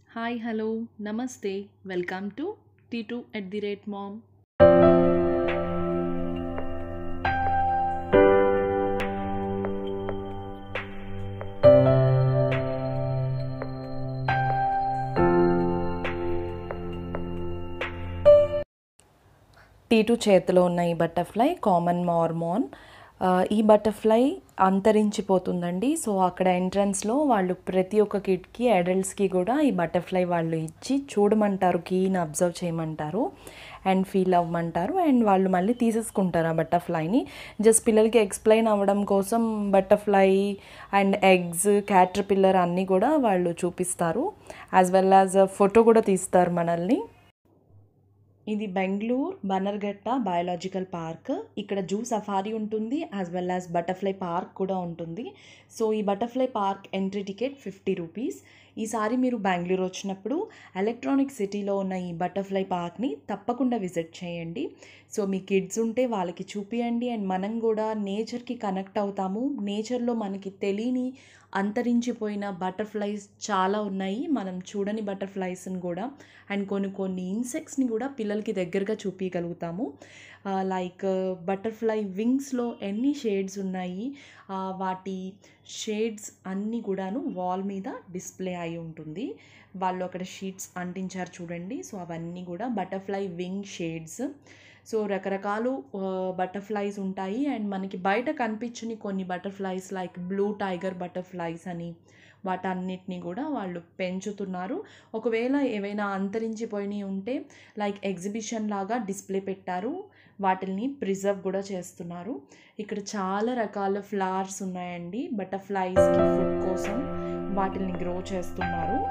Hi hello నమస్తే welcome to T two at the rate mom టీటు చేతిలో ఉన్న ఈ బటర్ఫ్లై కామన్ మార్మోన్ ఆ, ఈ బటర్ఫ్లై అంతరించిపోతుందండి సో అక్కడ ఎంట్రన్స్లో వాళ్ళు ప్రతి ఒక్క కిడ్కి అడల్ట్స్కి కూడా ఈ బటర్ఫ్లై వాళ్ళు ఇచ్చి చూడమంటారు కీని అబ్జర్వ్ చేయమంటారు అండ్ ఫీల్ అవ్వమంటారు అండ్ వాళ్ళు మళ్ళీ తీసేసుకుంటారు ఆ బటర్ఫ్లైని జస్ట్ పిల్లలకి ఎక్స్ప్లెయిన్ అవ్వడం కోసం బటర్ఫ్లై అండ్ ఎగ్స్ క్యాటర్పిల్లర్ అన్నీ కూడా వాళ్ళు చూపిస్తారు యాజ్ వెల్ యాజ్ ఫోటో కూడా తీస్తారు మనల్ని ఇది బెంగళూరు బనర్ఘట్ట బయాలజికల్ పార్క్ ఇక్కడ జూ సఫారీ ఉంటుంది as well as butterfly park కూడా ఉంటుంది సో ఈ butterfly park entry ticket fifty rupees ఈసారి మీరు బెంగళూరు వచ్చినప్పుడు ఎలక్ట్రానిక్ సిటీలో ఉన్న ఈ బటర్ఫ్లై పార్క్ని తప్పకుండా విజిట్ చేయండి సో మీ కిడ్స్ ఉంటే వాళ్ళకి చూపియండి అండ్ మనం కూడా నేచర్కి కనెక్ట్ అవుతాము నేచర్లో మనకి తెలియని అంతరించిపోయిన బటర్ఫ్లైస్ చాలా ఉన్నాయి మనం చూడని బటర్ఫ్లైస్ని కూడా అండ్ కొన్ని కొన్ని ఇన్సెక్ట్స్ని కూడా పిల్లలకి దగ్గరగా చూపించగలుగుతాము లైక్ బటర్ఫ్లై వింగ్స్లో ఎన్ని షేడ్స్ ఉన్నాయి ఆ, వాటి షేడ్స్ అన్నీ కూడాను వాల్ మీద డిస్ప్లే అయి ఉంటుంది వాళ్ళు అక్కడ షీట్స్ అంటించారు చూడండి సో అవన్నీ కూడా బటర్ఫ్లై వింగ్ షేడ్స్ సో రకరకాలు బటర్ఫ్లైస్ ఉంటాయి అండ్ మనకి బయట కనిపించని కొన్ని butterflies like blue tiger butterflies అని వాటన్నిటిని కూడా వాళ్ళు పెంచుతున్నారు ఒకవేళ ఏవైనా అంతరించిపోయినవి ఉంటే లైక్ ఎగ్జిబిషన్ లాగా డిస్ప్లే పెట్టారు వాటిని ప్రిజర్వ్ కూడా చేస్తున్నారు ఇక్కడ చాలా రకాల ఫ్లవర్స్ ఉన్నాయండి బటర్ఫ్లైస్కి ఫుడ్ కోసం వాటిని గ్రో చేస్తున్నారు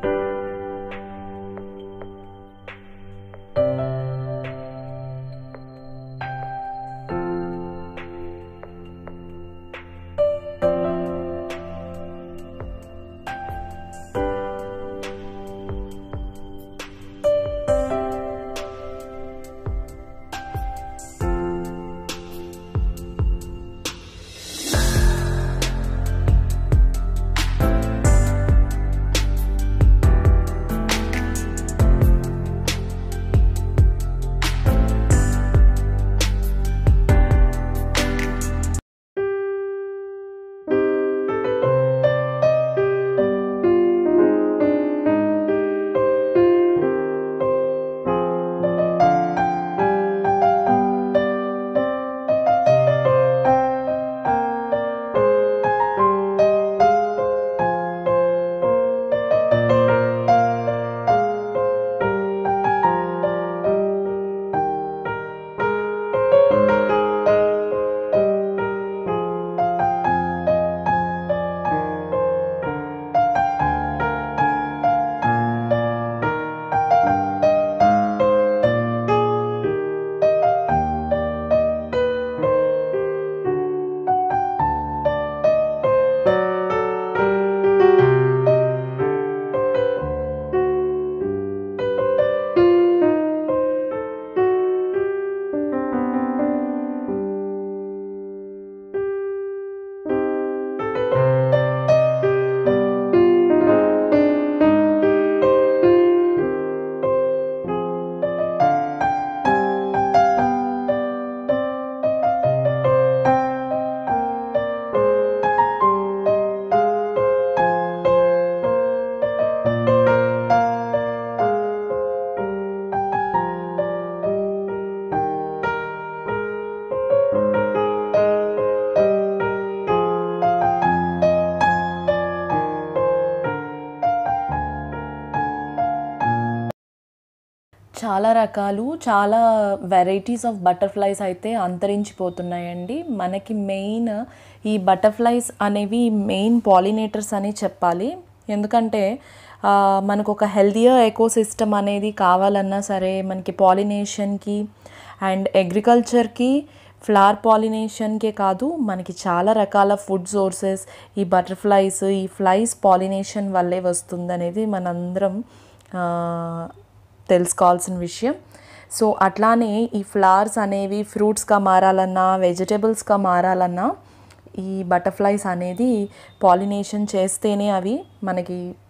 చాలా రకాలు చాలా వెరైటీస్ ఆఫ్ బటర్ఫ్లైస్ అయితే అంతరించిపోతున్నాయండి మనకి మెయిన్ ఈ బటర్ఫ్లైస్ అనేవి మెయిన్ పాలినేటర్స్ అని చెప్పాలి ఎందుకంటే ఆ, మనకు ఒక హెల్దియర్ ఎకోసిస్టమ్ అనేది కావాలన్నా సరే మనకి పాలినేషన్కి అండ్ అగ్రికల్చర్కి ఫ్లవర్ పాలినేషన్కే కాదు మనకి చాలా రకాల ఫుడ్ సోర్సెస్ ఈ బటర్ఫ్లైస్ ఈ ఫ్లైస్ పాలినేషన్ వల్లే వస్తుందనేది మనందరం ఆ, తెలుసుకోవాల్సిన విషయం సో అట్లానే ఈ ఫ్లవర్స్ అనేవి ఫ్రూట్స్గా మారాలన్నా వెజిటేబుల్స్గా మారాలన్నా ఈ బటర్ఫ్లైస్ అనేది పాలినేషన్ చేస్తేనే అవి మనకి మ్,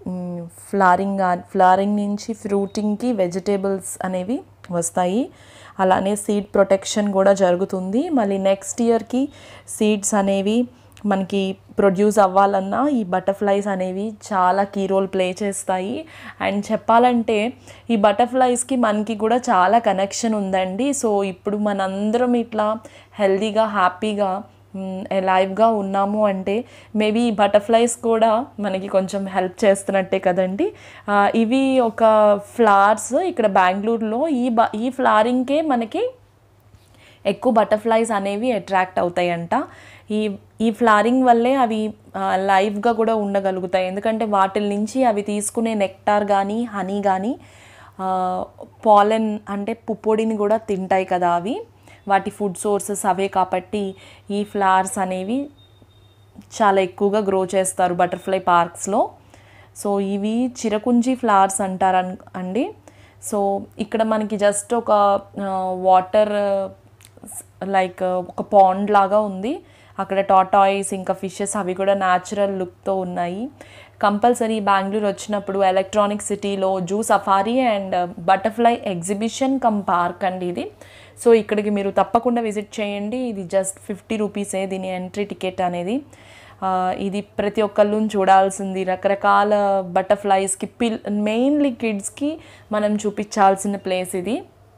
ఫ్లారింగ్ ఫ్లారింగ్ నుంచి ఫ్రూటింగ్కి వెజిటేబుల్స్ అనేవి వస్తాయి అలానే సీడ్ ప్రొటెక్షన్ కూడా జరుగుతుంది మళ్ళీ నెక్స్ట్ ఇయర్కి సీడ్స్ అనేవి మనకి ప్రొడ్యూస్ అవ్వాలన్నా ఈ బటర్ఫ్లైస్ అనేవి చాలా కీ రోల్ ప్లే చేస్తాయి అండ్ చెప్పాలంటే ఈ బటర్ఫ్లైస్కి మనకి కూడా చాలా కనెక్షన్ ఉందండి సో ఇప్పుడు మనందరం ఇట్లా హెల్తీగా హ్యాపీగా లైవ్గా ఉన్నాము అంటే మేబీ ఈ బటర్ఫ్లైస్ కూడా మనకి కొంచెం హెల్ప్ చేస్తున్నట్టే కదండి ఆ, ఇవి ఒక ఫ్లవర్స్ ఇక్కడ బెంగళూరులో ఈ బ ఈ ఫ్లవరింగ్కే మనకి ఎక్కువ బటర్ఫ్లైస్ అనేవి అట్రాక్ట్ అవుతాయంట ఈ ఈ ఫ్లారింగ్ వల్లే అవి లైవ్గా కూడా ఉండగలుగుతాయి ఎందుకంటే వాటి నుంచి అవి తీసుకునే నెక్టార్ కానీ హనీ కానీ పాలెన్ అంటే పుప్పొడిని కూడా తింటాయి కదా అవి వాటి ఫుడ్ సోర్సెస్ అవే కాబట్టి ఈ ఫ్లవర్స్ అనేవి చాలా ఎక్కువగా గ్రో చేస్తారు బటర్ఫ్లై పార్క్స్లో సో ఇవి చిరకుంజి ఫ్లవర్స్ అంటారు అన్- అండి సో ఇక్కడ మనకి జస్ట్ ఒక వాటర్ లైక్ ఒక పాండ్ లాగా ఉంది అక్కడ టాటాయిస్ ఇంకా ఫిషెస్ అవి కూడా న్యాచురల్ లుక్తో ఉన్నాయి కంపల్సరీ బెంగళూరు వచ్చినప్పుడు ఎలక్ట్రానిక్ సిటీలో zoo safari and butterfly exhibition cum park అండి ఇది సో ఇక్కడికి మీరు తప్పకుండా విజిట్ చేయండి ఇది జస్ట్ ఫిఫ్టీ రూపీసే దీని ఎంట్రీ టికెట్ అనేది ఆ, ఇది ప్రతి ఒక్కళ్ళు చూడాల్సింది రకరకాల బటర్ఫ్లైస్కి పిల్ మెయిన్లీ కిడ్స్కి మనం చూపించాల్సిన ప్లేస్ ఇది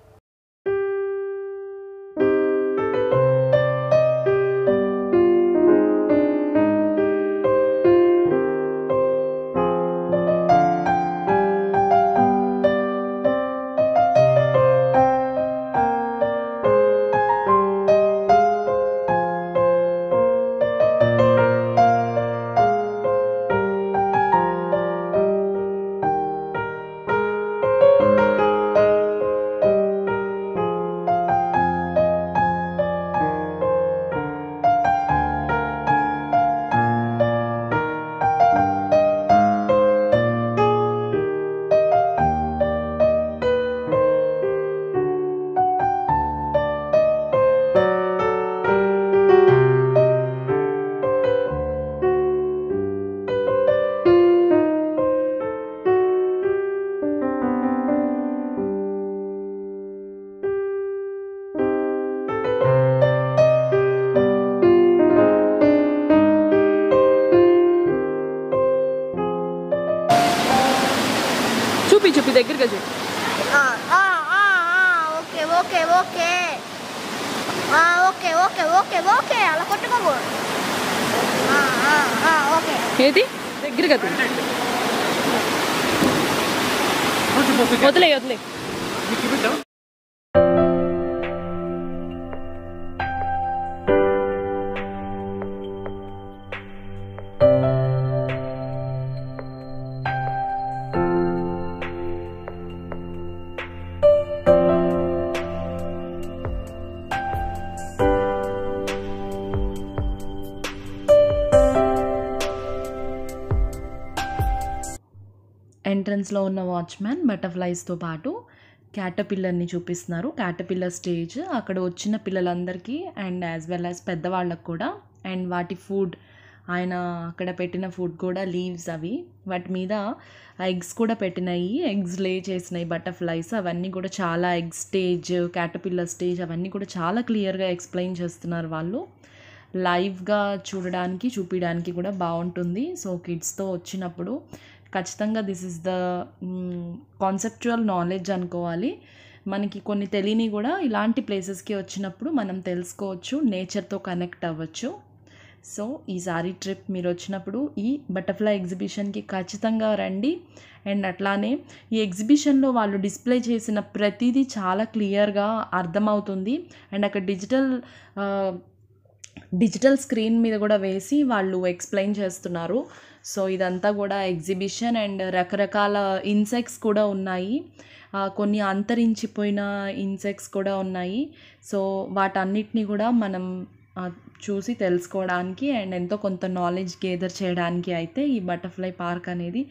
చూపి చూపి దగ్గరగా చూపి ఆ, ఆ, ఆ, ఆ, ఓకే ఓకే ఓకే ఆ, ఓకే ఓకే ఓకే ఓకే అలా కొట్టుకోకు ఆ, ఆ, ఆ, ఓకే ఏది దగ్గరగా తిను వదిలే వదిలే ఎంట్రన్స్లో ఉన్న వాచ్మ్యాన్ బటర్ఫ్లైస్తో పాటు క్యాటపిల్లర్ని చూపిస్తున్నారు క్యాటపిల్లర్ స్టేజ్ అక్కడ వచ్చిన పిల్లలందరికీ అండ్ యాజ్ వెల్ యాజ్ పెద్దవాళ్ళకు కూడా అండ్ వాటి ఫుడ్ ఆయన అక్కడ పెట్టిన ఫుడ్ కూడా లీవ్స్ అవి వాటి మీద ఎగ్స్ కూడా పెట్టినాయి ఎగ్స్ లే చేసినాయి బటర్ఫ్లైస్ అవన్నీ కూడా చాలా ఎగ్ స్టేజ్ క్యాటపిల్లర్ స్టేజ్ అవన్నీ కూడా చాలా క్లియర్గా ఎక్స్ప్లెయిన్ చేస్తున్నారు వాళ్ళు లైవ్గా చూడడానికి చూపించడానికి కూడా బాగుంటుంది సో కిడ్స్తో వచ్చినప్పుడు ఖచ్చితంగా this is the conceptual knowledge అనుకోవాలి మనకి కొన్ని తెలియని కూడా ఇలాంటి ప్లేసెస్కి వచ్చినప్పుడు మనం తెలుసుకోవచ్చు నేచర్తో కనెక్ట్ అవ్వచ్చు సో ఈసారి ట్రిప్ మీరు వచ్చినప్పుడు ఈ బటర్ఫ్లై ఎగ్జిబిషన్కి ఖచ్చితంగా రండి అండ్ అట్లానే ఈ ఎగ్జిబిషన్లో వాళ్ళు డిస్ప్లే చేసిన ప్రతిదీ చాలా క్లియర్గా అర్థమవుతుంది అండ్ అక్కడ డిజిటల్ డిజిటల్ స్క్రీన్ మీద కూడా వేసి వాళ్ళు ఎక్స్ప్లెయిన్ చేస్తున్నారు సో ఇదంతా కూడా ఎగ్జిబిషన్ అండ్ రకరకాల ఇన్సెక్ట్స్ కూడా ఉన్నాయి ఆ, కొన్ని అంతరించిపోయిన ఇన్సెక్ట్స్ కూడా ఉన్నాయి సో వాటన్నిటిని కూడా మనం ఆ, చూసి తెలుసుకోవడానికి అండ్ ఎంతో కొంత నాలెడ్జ్ గేదర్ చేయడానికి అయితే ఈ బటర్ఫ్లై పార్క్ అనేది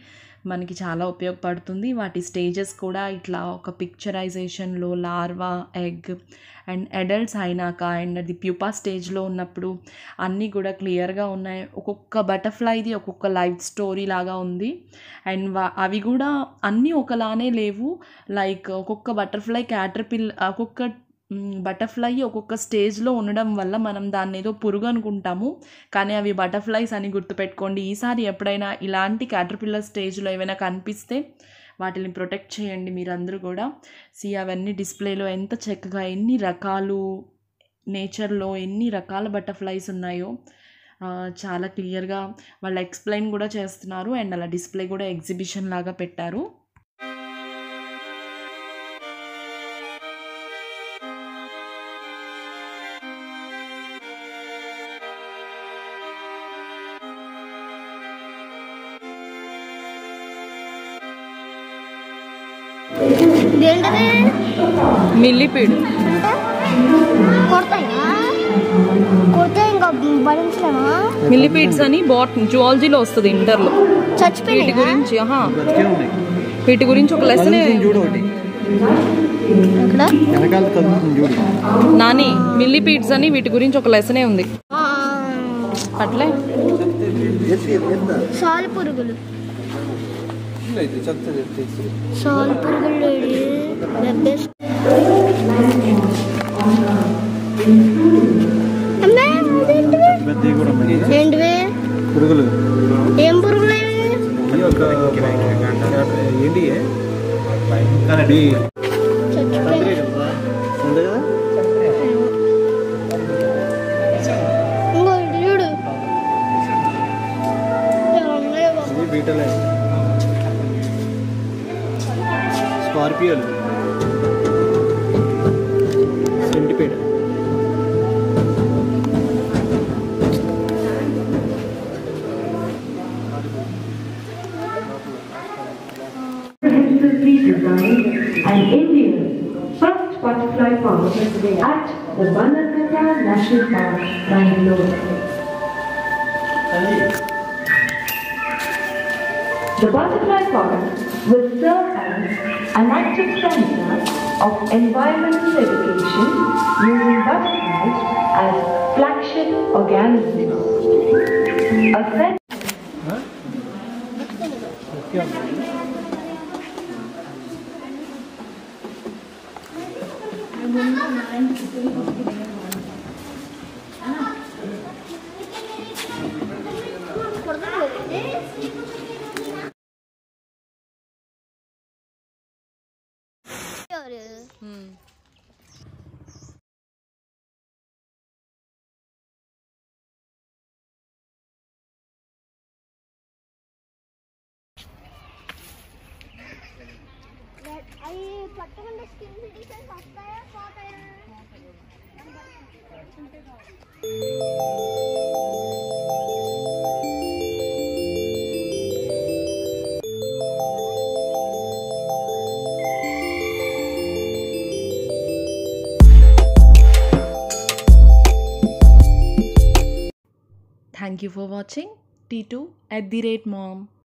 మనకి చాలా ఉపయోగపడుతుంది వాటి స్టేజెస్ కూడా ఇట్లా ఒక పిక్చరైజేషన్లో లార్వా ఎగ్ అండ్ అడల్ట్స్ అయినాక అండ్ అది ప్యూపా స్టేజ్లో ఉన్నప్పుడు అన్నీ కూడా క్లియర్గా ఉన్నాయి ఒక్కొక్క బటర్ఫ్లైది ఒక్కొక్క లైఫ్ స్టోరీ లాగా ఉంది అండ్ వా అవి కూడా అన్నీ ఒకలానే లేవు లైక్ ఒక్కొక్క బటర్ఫ్లై క్యాటర్పిల్ ఒక్కొక్క బటర్ఫ్లై ఒక్కొక్క స్టేజ్లో ఉండడం వల్ల మనం దాన్ని ఏదో పురుగు అనుకుంటాము కానీ అవి బటర్ఫ్లైస్ అని గుర్తుపెట్టుకోండి ఈసారి ఎప్పుడైనా ఇలాంటి క్యాటర్పిల్లర్ స్టేజ్లో ఏమైనా కనిపిస్తే వాటిని ప్రొటెక్ట్ చేయండి మీరందరూ కూడా సి అవన్నీ డిస్ప్లేలో ఎంత చక్కగా ఎన్ని రకాలు నేచర్లో ఎన్ని రకాల బటర్ఫ్లైస్ ఉన్నాయో ఆ, చాలా క్లియర్గా వాళ్ళు ఎక్స్ప్లెయిన్ కూడా చేస్తున్నారు అండ్ అలా డిస్ప్లే కూడా ఎగ్జిబిషన్ లాగా పెట్టారు ఇదేంటది మిల్లిపీడు కొడతాయా కొడితే ఇంకా భరించలేమా మిల్లిపీడ్స్ అని బాట్ జువాలజీలో వస్తుంది ఇంటర్లో వీటి చచ్చిపోయినాయా గురించి ఆహా వీటి గురించి ఒక లెసన్ చూడు ఒకటి ఇక్కడ వెనకాల కదులుతుంది చూడు నాని మిల్లిపీడ్స్ అని వీటి గురించి ఒక లెసనే ఉంది ఆ, అట్లే సాలు పురుగులు అయితే చెప్తా చెప్తే సాలు పురుగులు ఏడి? దెబ్బేస్- అమ్మా, అదేంటివి? పెద్దవి కూడా ఉన్నాయి ఏంటివి పురుగులు ఏం పురుగులు ఇవి? ఈ యొక్క ఏంటి బి చచ్చిపోయాయి. ఉంది కదా ఇంకో ఇటు చూడు ఎలా ఉన్నాయో బాబు. ఇది బీటలే స్కార్పియోలు సెంటిపేట extensively designed and India's first butterfly park at the Banakata National Park, Bangalore. The butterfly park will serve as an active center of environmental education using butterflies as flagship organisms. A center కొడతాను ఇది. ఎవరు? అవి పట్టుకుంటే skin designs వస్తాయా పోతాయా thank you for watching T two at the rate ma'am